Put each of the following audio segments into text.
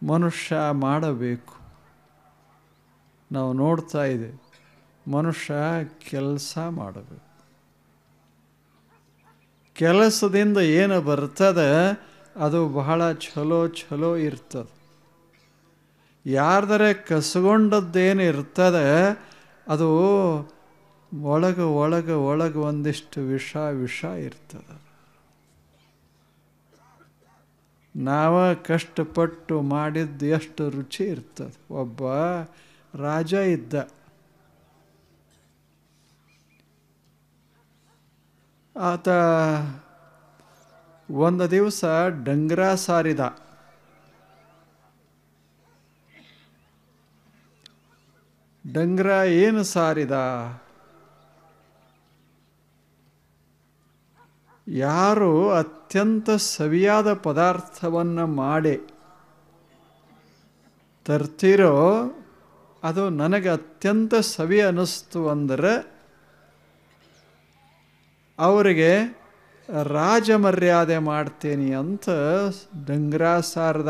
ಮನುಷ್ಯ ಮಾಡಬೇಕು ನಾವು ನೋಡ್ತಾ ಇದ್ದೇವೆ ಮನುಷ್ಯ ಕೆಲಸ ಮಾಡಬೇಕು ಕೆಲಸದಿಂದ ಏನು ಬರ್ತದೆ ಅದು ಬಹಳ ಚಲೋ ಚಲೋ ಇರ್ತದೆ ಯಾರ್ದರೆ ಕಸ್ಕೊಂಡದ್ದೇನು ಇರ್ತದೆ ಅದು ಒಳಗೆ ಒಳಗೆ ಒಳಗೆ ಒಂದಿಷ್ಟು ವಿಷ ವಿಷ ಇರ್ತದೆ ನಾವ ಕಷ್ಟಪಟ್ಟು ಮಾಡಿದ್ದು ಎಷ್ಟು ರುಚಿ ಇರ್ತದೆ ಒಬ್ಬ ರಾಜ ಇದ್ದ ಆತ ಒಂದು ದಿವಸ ಡಂಗ್ರ ಸಾರಿದ ಡಂಗ್ರ ಏನು ಸಾರಿದ ಯಾರು ಅತ್ಯಂತ ಸವಿಯಾದ ಪದಾರ್ಥವನ್ನು ಮಾಡಿ ತರ್ತಿರೋ ಅದು ನನಗೆ ಅತ್ಯಂತ ಸವಿ ಅನ್ನಿಸ್ತು ಅಂದರೆ ಅವರಿಗೆ ರಾಜ ಮರ್ಯಾದೆ ಮಾಡ್ತೀನಿ ಅಂತ ಡಂಗ್ರ ಸಾರದ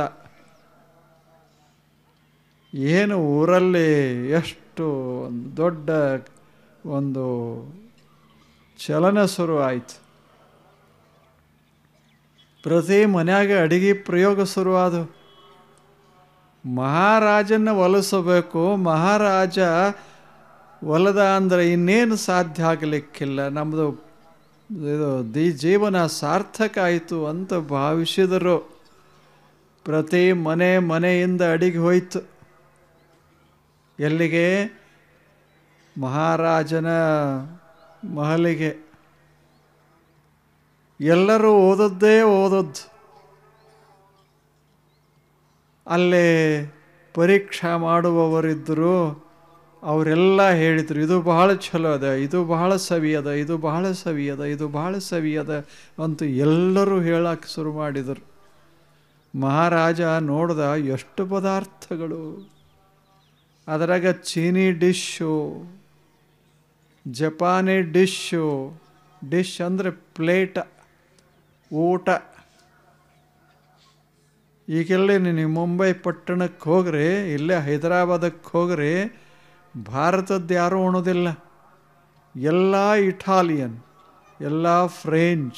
ಏನು ಊರಲ್ಲಿ ಎಷ್ಟು ಒಂದು ದೊಡ್ಡ ಒಂದು ಚಲನ ಶುರು ಆಯಿತು ಪ್ರತಿ ಮನ್ಯಾಗ ಅಡಿಗೆ ಪ್ರಯೋಗ ಶುರುವಾದು ಮಹಾರಾಜನ ಒಲಿಸಬೇಕು ಮಹಾರಾಜ ಒಲದ ಅಂದರೆ ಇನ್ನೇನು ಸಾಧ್ಯ ಆಗಲಿಕ್ಕಿಲ್ಲ ನಮ್ಮದು ಇದು ದಿ ಜೀವನ ಸಾರ್ಥಕ ಆಯಿತು ಅಂತ ಭಾವಿಸಿದರು ಪ್ರತಿ ಮನೆ ಮನೆಯಿಂದ ಅಡಿಗೆ ಹೋಯಿತು ಎಲ್ಲಿಗೆ ಮಹಾರಾಜನ ಮಹಲಿಗೆ ಎಲ್ಲರೂ ಓದದ್ದೇ ಓದದ್ದು ಅಲ್ಲೇ ಪರೀಕ್ಷಾ ಮಾಡುವವರಿದ್ದರು ಅವರೆಲ್ಲ ಹೇಳಿದರು ಇದು ಬಹಳ ಚಲೋ ಅದ ಇದು ಬಹಳ ಸವಿ ಅದ ಇದು ಬಹಳ ಸವಿ ಅದ ಇದು ಬಹಳ ಸವಿ ಅದ ಅಂತ ಎಲ್ಲರೂ ಹೇಳಕ್ಕೆ ಶುರು ಮಾಡಿದರು ಮಹಾರಾಜ ನೋಡ್ದ ಎಷ್ಟು ಪದಾರ್ಥಗಳು ಅದರಾಗ ಚೀನಿ ಡಿಶ್ಶು ಜಪಾನಿ ಡಿಶ್ಶು ಡಿಶ್ ಅಂದರೆ ಪ್ಲೇಟ್ ಊಟ ಈಗೆಲ್ಲೇ ನೀವು ಮುಂಬೈ ಪಟ್ಟಣಕ್ಕೆ ಹೋಗ್ರಿ ಇಲ್ಲೇ ಹೈದರಾಬಾದಕ್ಕೆ ಹೋಗ್ರಿ ಭಾರತದ್ದು ಯಾರೂ ಉಣೋದಿಲ್ಲ ಎಲ್ಲ ಇಟಾಲಿಯನ್ ಎಲ್ಲ ಫ್ರೆಂಚ್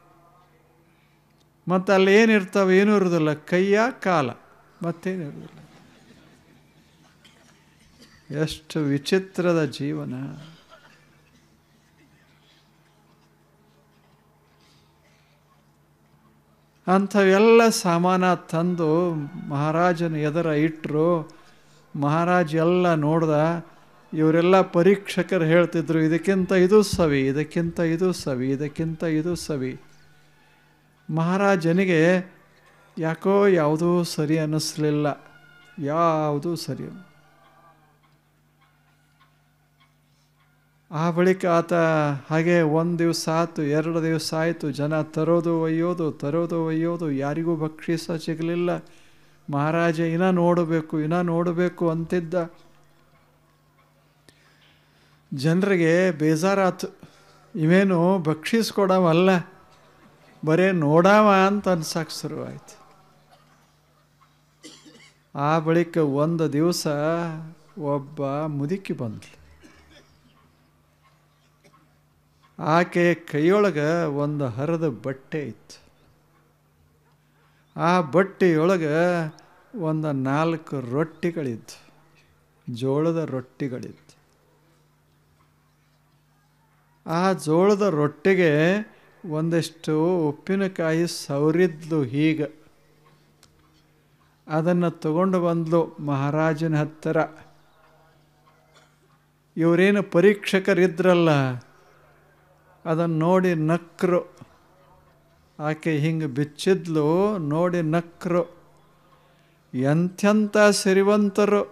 ಮತ್ತು ಅಲ್ಲಿ ಏನಿರ್ತಾವೆ ಏನೂ ಇರೋದಿಲ್ಲ ಕೈಯ ಕಾಲ ಮತ್ತೇನು ಇರೋದಿಲ್ಲ ಎಷ್ಟು ವಿಚಿತ್ರದ ಜೀವನ ಅಂಥವೆಲ್ಲ ಸಾಮಾನ ತಂದು ಮಹಾರಾಜನ ಎದುರ ಇಟ್ಟರು ಮಹಾರಾಜ ಎಲ್ಲ ನೋಡ್ದ ಇವರೆಲ್ಲ ಪರೀಕ್ಷಕರು ಹೇಳ್ತಿದ್ರು ಇದಕ್ಕಿಂತ ಇದು ಸವಿ ಇದಕ್ಕಿಂತ ಇದು ಸವಿ ಇದಕ್ಕಿಂತ ಇದು ಸವಿ ಮಹಾರಾಜನಿಗೆ ಯಾಕೋ ಯಾವುದೂ ಸರಿ ಅನ್ನಿಸ್ಲಿಲ್ಲ ಯಾವುದೂ ಸರಿ ಆ ಬಳಿಕ ಆತ ಹಾಗೆ ಒಂದು ದಿವಸ ಆಯ್ತು ಎರಡು ದಿವಸ ಆಯಿತು ಜನ ತರೋದು ಒಯ್ಯೋದು ತರೋದು ಒಯ್ಯೋದು ಯಾರಿಗೂ ಭಕ್ಷಿಸ ಸಿಗಲಿಲ್ಲ ಮಹಾರಾಜ ಇನ್ನ ನೋಡಬೇಕು ಇನ್ನ ನೋಡಬೇಕು ಅಂತಿದ್ದ ಜನರಿಗೆ ಬೇಜಾರಾತು ಇವೇನು ಭಕ್ಷಿಸ್ಕೊಡವಲ್ಲ ಬರೇ ನೋಡಾವ ಅಂತ ಅನ್ಸಕ್ಕೆ ಶುರುವಾಯ್ತು ಆ ಬಳಿಕ ಒಂದು ದಿವಸ ಒಬ್ಬ ಮುದುಕಿ ಬಂದ್ಲು ಆಕೆ ಕೈಯೊಳಗೆ ಒಂದು ಹರಿದ ಬಟ್ಟೆ ಇತ್ತು ಆ ಬಟ್ಟೆಯೊಳಗೆ ಒಂದು ನಾಲ್ಕು ರೊಟ್ಟಿಗಳಿದ್ದು ಜೋಳದ ರೊಟ್ಟಿಗಳಿದ್ದು ಆ ಜೋಳದ ರೊಟ್ಟಿಗೆ ಒಂದಿಷ್ಟು ಉಪ್ಪಿನಕಾಯಿ ಸವರಿದ್ಲು ಹೀಗೆ ಅದನ್ನು ತಗೊಂಡು ಬಂದ್ಲು ಮಹಾರಾಜನ ಹತ್ತಿರ ಇವರೇನು ಪರೀಕ್ಷಕರಿದ್ರಲ್ಲ ಅದನ್ನು ನೋಡಿ ನಕ್ರು ಆಕೆ ಹಿಂಗೆ ಬಿಚ್ಚಿದ್ಲು ನೋಡಿ ನಕ್ರು ಎಂಥೆಂಥ ಸಿರಿವಂತರು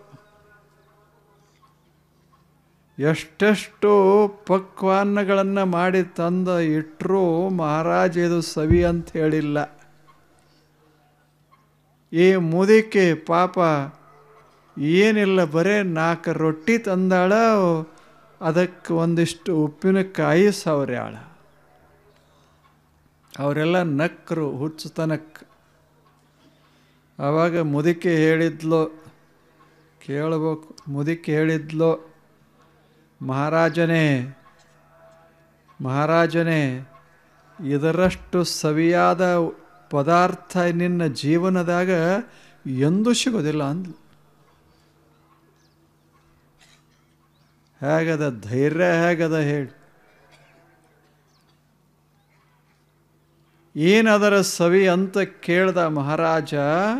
ಎಷ್ಟೆಷ್ಟು ಪಕ್ವಾನ್ನಗಳನ್ನು ಮಾಡಿ ತಂದ ಇಟ್ಟರೂ ಮಹಾರಾಜ ಇದು ಸವಿ ಅಂತ ಹೇಳಿಲ್ಲ ಈ ಮುದಿಕೆ ಪಾಪ ಏನಿಲ್ಲ ಬರೇ ನಾಲ್ಕು ರೊಟ್ಟಿ ತಂದಾಳ ಅದಕ್ಕೆ ಒಂದಿಷ್ಟು ಉಪ್ಪಿನಕಾಯಿ ಸವರ್ಯಾಳ ಅವರೆಲ್ಲ ನಕ್ಕರು ಹುಚ್ಚುತನಕ್ಕೆ ಆವಾಗ ಮುದುಕಿ ಹೇಳಿದ್ಲು ಕೇಳಬೇಕು ಮುದುಕಿ ಹೇಳಿದ್ಲು ಮಹಾರಾಜನೇ ಮಹಾರಾಜನೇ ಇದರಷ್ಟು ಸವಿಯಾದ ಪದಾರ್ಥ ನಿನ್ನ ಜೀವನದಾಗ ಎಂದೂ ಸಿಗೋದಿಲ್ಲ ಅಂದ್ಲು ಹೇಗದ ಧೈರ್ಯ ಹೇಗದ ಹೇಳಿ ಏನದರ ಸವಿ ಅಂತ ಕೇಳ್ದ ಮಹಾರಾಜ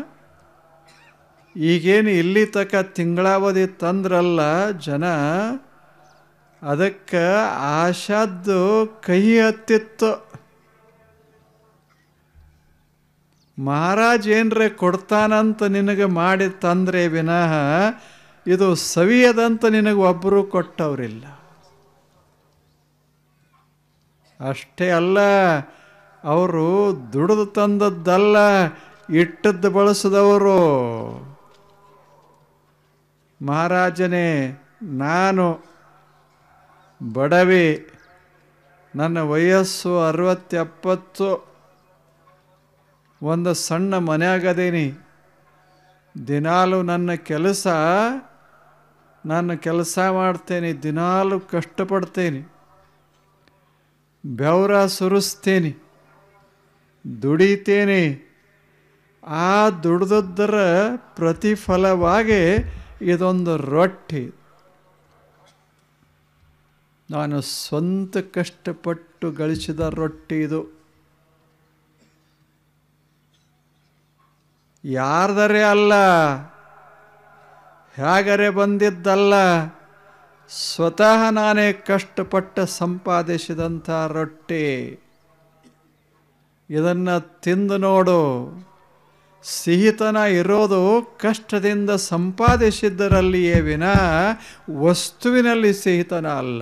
ಈಗೇನು ಇಲ್ಲಿ ತಕ ತಿಂಗಳಾವಧಿ ತಂದ್ರಲ್ಲ ಜನ ಅದಕ್ಕೆ ಆಶಾದ್ದು ಕೈ ಹತ್ತಿತ್ತು ಮಹಾರಾಜ್ ಏನ್ರೆ ಕೊಡ್ತಾನಂತ ನಿನಗೆ ಮಾಡಿ ತಂದ್ರೆ ವಿನಃ ಇದು ಸವಿಯದಂತ ನಿನಗೆ ಒಬ್ಬರು ಕೊಟ್ಟವರಿಲ್ಲ ಅಷ್ಟೇ ಅಲ್ಲ ಅವರು ದುಡಿದು ತಂದದ್ದಲ್ಲ ಇಟ್ಟದ್ದು ಬಳಸಿದವರು ಮಹಾರಾಜನೇ ನಾನು ಬಡವಿ ನನ್ನ ವಯಸ್ಸು ಅರವತ್ತೆಪ್ಪತ್ತು ಒಂದು ಸಣ್ಣ ಮನೆಯಾಗದೇನಿ ದಿನಾಲು ನನ್ನ ಕೆಲಸ ನಾನು ಕೆಲಸ ಮಾಡ್ತೇನೆ ದಿನಾಲು ಕಷ್ಟಪಡ್ತೇನೆ ಬೆವರ ಸುರಿಸ್ತೇನೆ ದುಡಿತೇನೆ ಆ ದುಡ್ದದ್ದರ ಪ್ರತಿಫಲವಾಗಿ ಇದೊಂದು ರೊಟ್ಟಿ ನಾನು ಸ್ವಂತ ಕಷ್ಟಪಟ್ಟು ಗಳಿಸಿದ ರೊಟ್ಟಿ ಇದು ಯಾರ್ದರೆ ಅಲ್ಲ ಹೇಗರೆ ಬಂದಿದ್ದಲ್ಲ ಸ್ವತಃ ನಾನೇ ಕಷ್ಟಪಟ್ಟ ಸಂಪಾದಿಸಿದಂಥ ರೊಟ್ಟಿ ಇದನ್ನು ತಿಂದು ನೋಡು ಸಿಹಿತನ ಇರೋದು ಕಷ್ಟದಿಂದ ಸಂಪಾದಿಸಿದ್ದರಲ್ಲಿಯೇ ವಿನ ವಸ್ತುವಿನಲ್ಲಿ ಸಿಹಿತನ ಅಲ್ಲ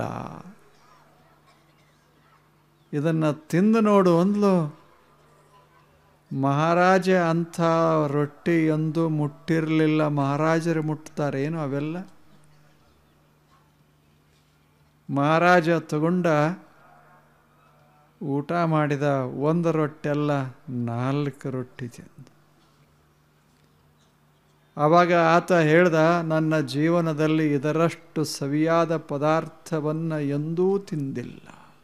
ಇದನ್ನು ತಿಂದು ನೋಡು ಅಂದ್ಲು ಮಹಾರಾಜ ಅಂಥ ರೊಟ್ಟಿ ಎಂದು ಮುಟ್ಟಿರಲಿಲ್ಲ ಮಹಾರಾಜರು ಮುಟ್ತಾರೇನು ಅವೆಲ್ಲ ಮಹಾರಾಜ ತಗೊಂಡ ಊಟ ಮಾಡಿದ ಒಂದು ರೊಟ್ಟೆಲ್ಲ ನಾಲ್ಕು ರೊಟ್ಟಿ ತಿಂದ ಆವಾಗ ಆತ ಹೇಳ್ದ ನನ್ನ ಜೀವನದಲ್ಲಿ ಇದರಷ್ಟು ಸವಿಯಾದ ಪದಾರ್ಥವನ್ನು ಎಂದೂ ತಿಂದಿಲ್ಲ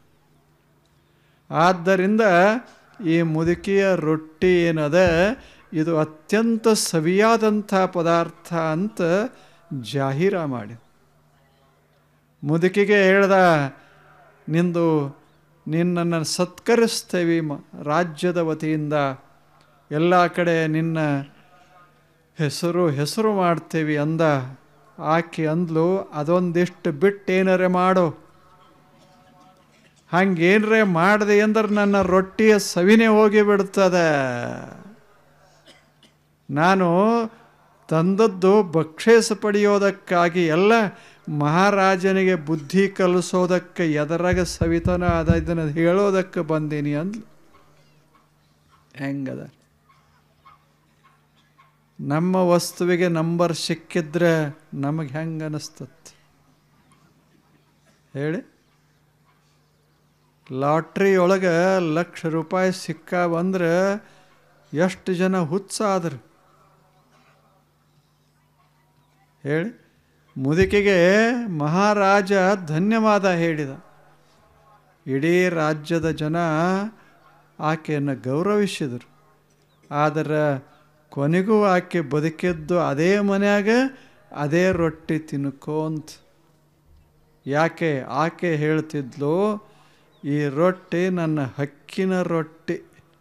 ಆದ್ದರಿಂದ ಈ ಮುದುಕಿಯ ರೊಟ್ಟಿ ಏನದ ಇದು ಅತ್ಯಂತ ಸವಿಯಾದಂಥ ಪದಾರ್ಥ ಅಂತ ಜಾಹೀರ ಮಾಡಿ ಮುದುಕಿಗೆ ಹೇಳ್ದ ನಿಂದು ನಿನ್ನನ್ನು ಸತ್ಕರಿಸ್ತೇವೆ ಮ ರಾಜ್ಯದ ವತಿಯಿಂದ ಎಲ್ಲ ಕಡೆ ನಿನ್ನ ಹೆಸರು ಹೆಸರು ಮಾಡ್ತೇವೆ ಅಂದ ಆಕೆ ಅಂದ್ಲು ಅದೊಂದಿಷ್ಟು ಬಿಟ್ಟು ಏನಾರೆ ಮಾಡು ಹಂಗೇನ್ರೆ ಮಾಡಿದೆ ಅಂದ್ರೆ ನನ್ನ ರೊಟ್ಟಿಯ ಸವಿನೇ ಹೋಗಿ ಬಿಡ್ತದೆ ನಾನು ತಂದದ್ದು ಭಕ್ಷೇಸ ಪಡೆಯೋದಕ್ಕಾಗಿ ಎಲ್ಲ ಮಹಾರಾಜನಿಗೆ ಬುದ್ಧಿ ಕಲಿಸೋದಕ್ಕೆ ಎದರಾಗ ಸವಿತನ ಅದ ಇದನ್ನು ಹೇಳೋದಕ್ಕೆ ಬಂದೀನಿ ಅಂದ್ಲು ಹೆಂಗದ ನಮ್ಮ ವಸ್ತುವಿಗೆ ನಂಬರ್ ಸಿಕ್ಕಿದ್ರೆ ನಮಗೆ ಹೆಂಗೆ ಅನಿಸ್ತತ್ ಹೇಳಿ ಲಾಟ್ರಿ ಒಳಗೆ ಲಕ್ಷ ರೂಪಾಯಿ ಸಿಕ್ಕಾವಂದ್ರೆ ಎಷ್ಟು ಜನ ಹುಚ್ಚಾದ್ರು ಹೇಳಿ ಮುದುಕಿಗೆ ಮಹಾರಾಜ ಧನ್ಯವಾದ ಹೇಳಿದ ಇಡೀ ರಾಜ್ಯದ ಜನ ಆಕೆಯನ್ನು ಗೌರವಿಸಿದರು ಆದರೆ ಕೊನೆಗೂ ಆಕೆ ಬದುಕಿದ್ದು ಅದೇ ಮನ್ಯಾಗ ಅದೇ ರೊಟ್ಟಿ ತಿನ್ಕೋಂತ ಯಾಕೆ ಆಕೆ ಹೇಳ್ತಿದ್ಲು ಈ ರೊಟ್ಟಿ ನನ್ನ ಹಕ್ಕಿನ ರೊಟ್ಟಿ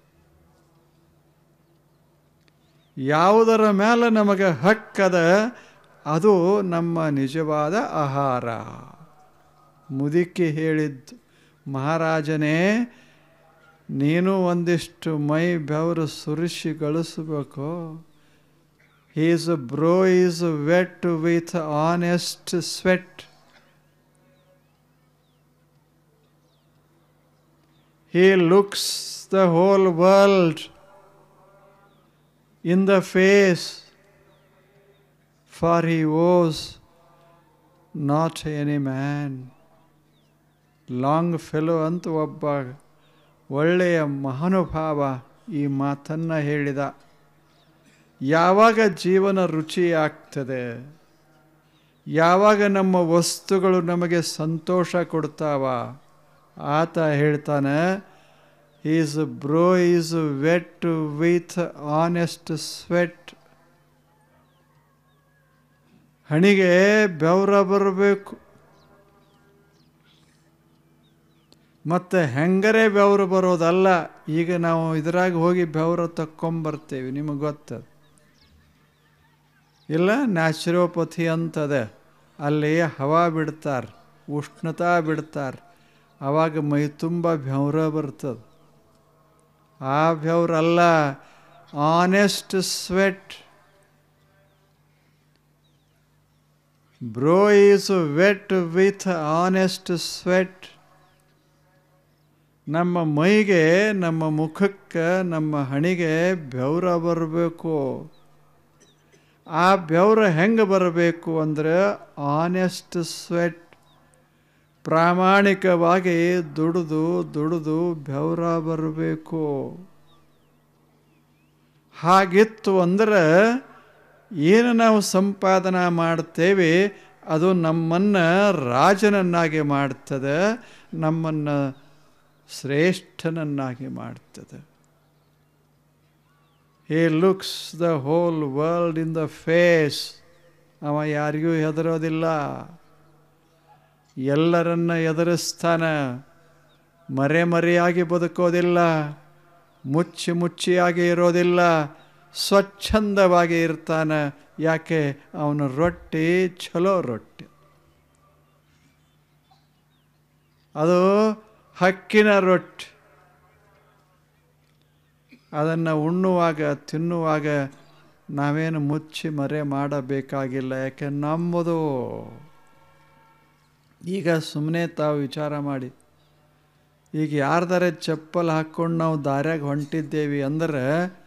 ಯಾವುದರ ಮೇಲೆ ನಮಗೆ ಹಕ್ಕದ ಅದು ನಮ್ಮ ನಿಜವಾದ ಆಹಾರ ಮುದುಕಿ ಹೇಳಿದ್ದು ಮಹಾರಾಜನೇ ನೀನು ಒಂದಿಷ್ಟು ಮೈ ಬೆವರು ಸುರಿಸಿ ಗಳಿಸ್ಬೇಕು his brow is wet with honest sweat He looks the whole world in the face, for he owes not any man. Longfellow ಅಂತ ಒಬ್ಬ ಒಳ್ಳೆಯ ಮಹಾನುಭಾವ ಈ ಮಾತನ್ನು ಹೇಳಿದ ಯಾವಾಗ ಜೀವನ ರುಚಿ ಆಗ್ತದೆ ಯಾವಾಗ ನಮ್ಮ ವಸ್ತುಗಳು ನಮಗೆ ಸಂತೋಷ ಕೊಡ್ತಾವ ಆತ ಹೇಳ್ತಾನೆ his brow is wet with honest sweat ಹಣಿಗೆ ಬೆವರ ಬರಬೇಕು ಮತ್ತು ಹೆಂಗರೇ ಬೆವರು ಬರೋದಲ್ಲ ಈಗ ನಾವು ಇದ್ರಾಗ ಹೋಗಿ ಬೆವರು ತಕ್ಕೊಂಬರ್ತೇವೆ ನಿಮಗೆ ಗೊತ್ತದ ಇಲ್ಲ ನ್ಯಾಚುರೋಪಥಿ ಅಂತದೆ ಅಲ್ಲಿ ಹವಾ ಬಿಡ್ತಾರೆ ಉಷ್ಣತಾ ಬಿಡ್ತಾರೆ ಆವಾಗ ಮೈ ತುಂಬ ಬೆವರ ಬರ್ತದೆ ಆ ಬೆವರಲ್ಲ honest sweat brow is wet with honest sweat ನಮ್ಮ ಮೈಗೆ ನಮ್ಮ ಮುಖಕ್ಕೆ ನಮ್ಮ ಹಣಿಗೆ ಬೆವರ ಬರಬೇಕು ಆ ಬೆವರ ಹೆಂಗೆ ಬರಬೇಕು ಅಂದರೆ ಆನೆಸ್ಟ್ ಸ್ವೆಟ್ ಪ್ರಾಮಾಣಿಕವಾಗಿ ದುಡಿದು ದುಡಿದು ಬೆವರ ಬರಬೇಕು ಹಾಗಿತ್ತು ಅಂದರೆ ಏನು ನಾವು ಸಂಪಾದನಾ ಮಾಡ್ತೇವೆ ಅದು ನಮ್ಮನ್ನು ರಾಜನನ್ನಾಗಿ ಮಾಡ್ತದೆ ನಮ್ಮನ್ನು ಶ್ರೇಷ್ಠನನ್ನಾಗಿ ಮಾಡ್ತದೆ he looks the whole world in the face ಅವ ಯಾರಿಗೂ ಹೆದರೋದಿಲ್ಲ ಎಲ್ಲರನ್ನ ಎದುರಿಸ್ತಾನ ಮರೆ ಮರೆಯಾಗಿ ಬದುಕೋದಿಲ್ಲ ಮುಚ್ಚಿ ಮುಚ್ಚಿಯಾಗಿ ಇರೋದಿಲ್ಲ ಸ್ವಚ್ಛಂದವಾಗಿ ಇರ್ತಾನೆ ಯಾಕೆ ಅವನ ರೊಟ್ಟಿ ಚಲೋ ರೊಟ್ಟಿ ಅದು ಹಕ್ಕಿನ ರೊಟ್ಟಿ ಅದನ್ನು ಉಣ್ಣುವಾಗ ತಿನ್ನುವಾಗ ನಾವೇನು ಮುಚ್ಚಿ ಮರೆ ಮಾಡಬೇಕಾಗಿಲ್ಲ ಯಾಕೆ ನಮ್ಮದು ಈಗ ಸುಮ್ಮನೆ ತಾವು ವಿಚಾರ ಮಾಡಿ ಈಗ ಯಾರ್ದಾರೆ ಚಪ್ಪಲ್ ಹಾಕ್ಕೊಂಡು ನಾವು ದಾರ್ಯಾಗ ಹೊಂಟಿದ್ದೇವೆ ಅಂದ್ರೆ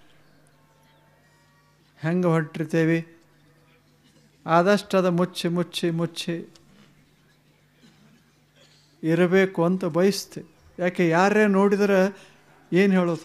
ಹೆಂಗೆ ಹೊಂಟಿರ್ತೇವೆ ಆದಷ್ಟು ಅದು ಮುಚ್ಚಿ ಮುಚ್ಚಿ ಮುಚ್ಚಿ ಇರಬೇಕು ಅಂತ ಬಯಸ್ತೆ ಯಾಕೆ ಯಾರೇ ನೋಡಿದ್ರೆ ಏನು ಹೇಳೋದು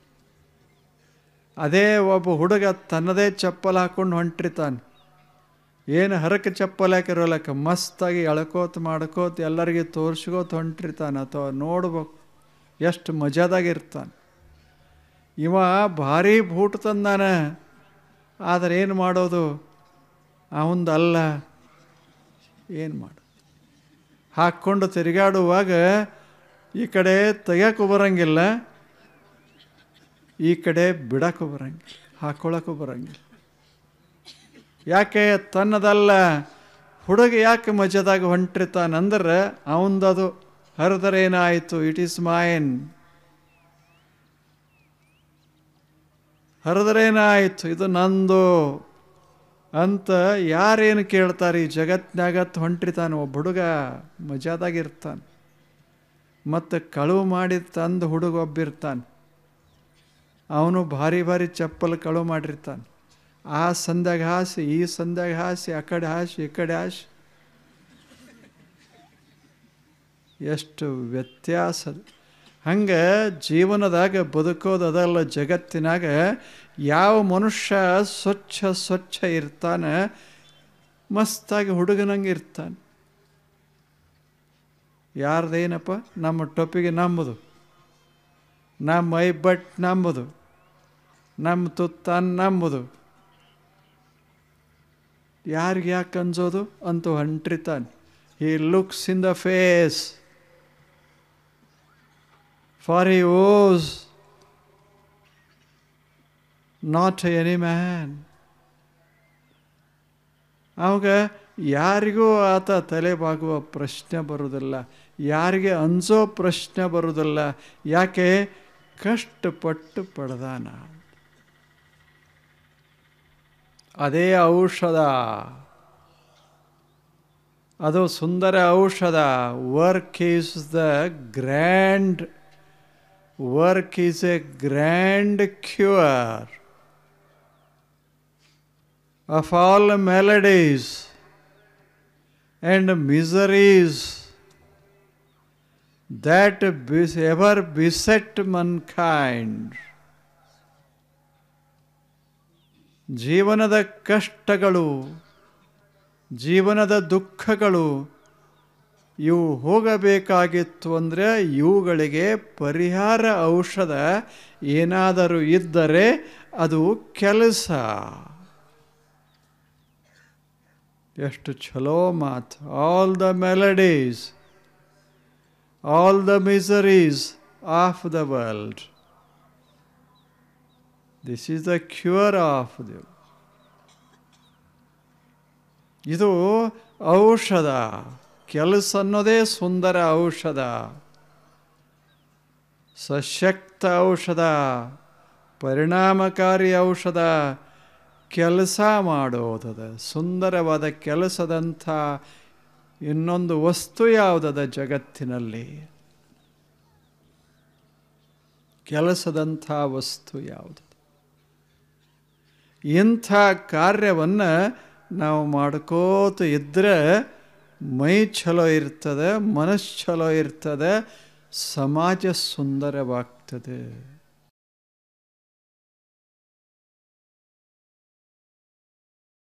ಅದೇ ಒಬ್ಬ ಹುಡುಗ ತನ್ನದೇ ಚಪ್ಪಲ್ ಹಾಕ್ಕೊಂಡು ಹೊಂಟಿರ್ತಾನೆ ಏನು ಹರಕೆ ಚಪ್ಪಲ್ ಹಾಕಿರೋಲಕ್ಕ ಮಸ್ತಾಗಿ ಎಳ್ಕೋತ ಮಾಡ್ಕೋತ ಎಲ್ಲರಿಗೆ ತೋರಿಸ್ಕೋತ ಹೊಂಟಿರ್ತಾನೆ ಅಥವಾ ನೋಡ್ಬೇಕು ಎಷ್ಟು ಮಜಾದಾಗಿರ್ತಾನೆ ಇವ ಭಾರಿ ಬೂಟ್ ತಂದಾನ ಆದರೆ ಏನು ಮಾಡೋದು ಅವಂದಲ್ಲ ಏನು ಮಾಡು ಹಾಕ್ಕೊಂಡು ತಿರುಗಾಡುವಾಗ ಈ ಕಡೆ ತೆಗಿಯೋಕ್ಕೂ ಬರಂಗಿಲ್ಲ ಈ ಕಡೆ ಬಿಡೋಕ್ಕೂ ಬರಂಗಿಲ್ಲ ಹಾಕ್ಕೊಳ್ಳೋಕ್ಕೂ ಬರಂಗಿಲ್ಲ ಯಾಕೆ ತನ್ನದಲ್ಲ ಹುಡುಗ ಯಾಕೆ ಮಜದಾಗ ಹೊಂಟಿರ್ತಾನಂದ್ರೆ ಅವಂದದು ಹರಿದರೇನಾಯಿತು ಇಟ್ ಈಸ್ ಮೈನ್ ಹರಿದರೇನಾಯಿತು ಇದು ನಂದು ಅಂತ ಯಾರೇನು ಕೇಳ್ತಾರೆ ಈ ಜಗತ್ನಾಗತ್ ಹೊಂಟಿರ್ತಾನೆ ಒಬ್ಬ ಹುಡುಗ ಮಜಾದಾಗಿರ್ತಾನೆ ಮತ್ತು ಕಳುವು ಮಾಡಿ ತಂದು ಹುಡುಗ ಒಬ್ಬಿರ್ತಾನೆ ಅವನು ಭಾರಿ ಭಾರಿ ಚಪ್ಪಲ್ ಕಳುವು ಮಾಡಿರ್ತಾನೆ ಆ ಸಂದಾಗ ಹಾಸಿ ಈ ಸಂದಾಗ ಹಾಸಿ ಆ ಕಡೆ ಹಾಸಿ ಈ ಕಡೆ ಹಾಸಿ ಎಷ್ಟು ವ್ಯತ್ಯಾಸ ಹಂಗೆ ಜೀವನದಾಗ ಬದುಕೋದು ಅದಲ್ಲ ಜಗತ್ತಿನಾಗ ಯಾವ ಮನುಷ್ಯ ಸ್ವಚ್ಛ ಸ್ವಚ್ಛ ಇರ್ತಾನೆ ಮಸ್ತಾಗಿ ಹುಡುಗನಂಗೆ ಇರ್ತಾನೆ ಯಾರ್ದೇನಪ್ಪ ನಮ್ಮ ಟೊಪ್ಪಿಗೆ ನಂಬುದು ನಮ್ಮ ಮೈ ಬಟ್ ನಂಬುದು ನಮ್ಮ ತುತ್ತಾನ್ ನಂಬುದು ಯಾರಿಗೆ ಯಾಕೆ ಅನ್ಸೋದು ಅಂತೂ ಹೊಂಟಿರ್ತಾನೆ he looks in the face for he owes not any man ಅವಾಗ ಯಾರಿಗೂ ಆತ ತಲೆ ಬಾಗುವ ಪ್ರಶ್ನೆ ಬರುವುದಿಲ್ಲ ಯಾರಿಗೆ ಅನ್ಸೋ ಪ್ರಶ್ನೆ ಬರುವುದಿಲ್ಲ ಯಾಕೆ ಕಷ್ಟಪಟ್ಟು ಪಡೆದಾನ ಅದೇ ಔಷಧ ಅದು ಸುಂದರ ಔಷಧ work is the grand work is a grand cure of all melodies and miseries that bes- ever beset mankind. ಜೀವನದ ಕಷ್ಟಗಳು ಜೀವನದ ದುಃಖಗಳು ಇವು ಹೋಗಬೇಕಾಗಿತ್ತು ಅಂದರೆ ಇವುಗಳಿಗೆ ಪರಿಹಾರ ಔಷಧ ಏನಾದರೂ ಇದ್ದರೆ ಅದು ಕೆಲಸ ಎಷ್ಟು ಚಲೋ ಮಾತು all the melodies all the miseries of the world this is the cure of the ಇದು ಔಷಧ ಕೆಲಸ ಅನ್ನೋದೇ ಸುಂದರ ಔಷಧ ಸಶಕ್ತ ಔಷಧ ಪರಿಣಾಮಕಾರಿ ಔಷಧ ಕೆಲಸ ಮಾಡೋದದ ಸುಂದರವಾದ ಕೆಲಸದಂಥ ಇನ್ನೊಂದು ವಸ್ತು ಯಾವುದದ ಜಗತ್ತಿನಲ್ಲಿ ಕೆಲಸದಂಥ ವಸ್ತು ಯಾವುದು ಇಂಥ ಕಾರ್ಯವನ್ನು ನಾವು ಮಾಡ್ಕೋತ ಇದ್ದರೆ ಮೈ ಛಲೋ ಇರ್ತದೆ ಮನಸ್ಸು ಛಲೋ ಇರ್ತದೆ ಸಮಾಜ ಸುಂದರವಾಗ್ತದೆ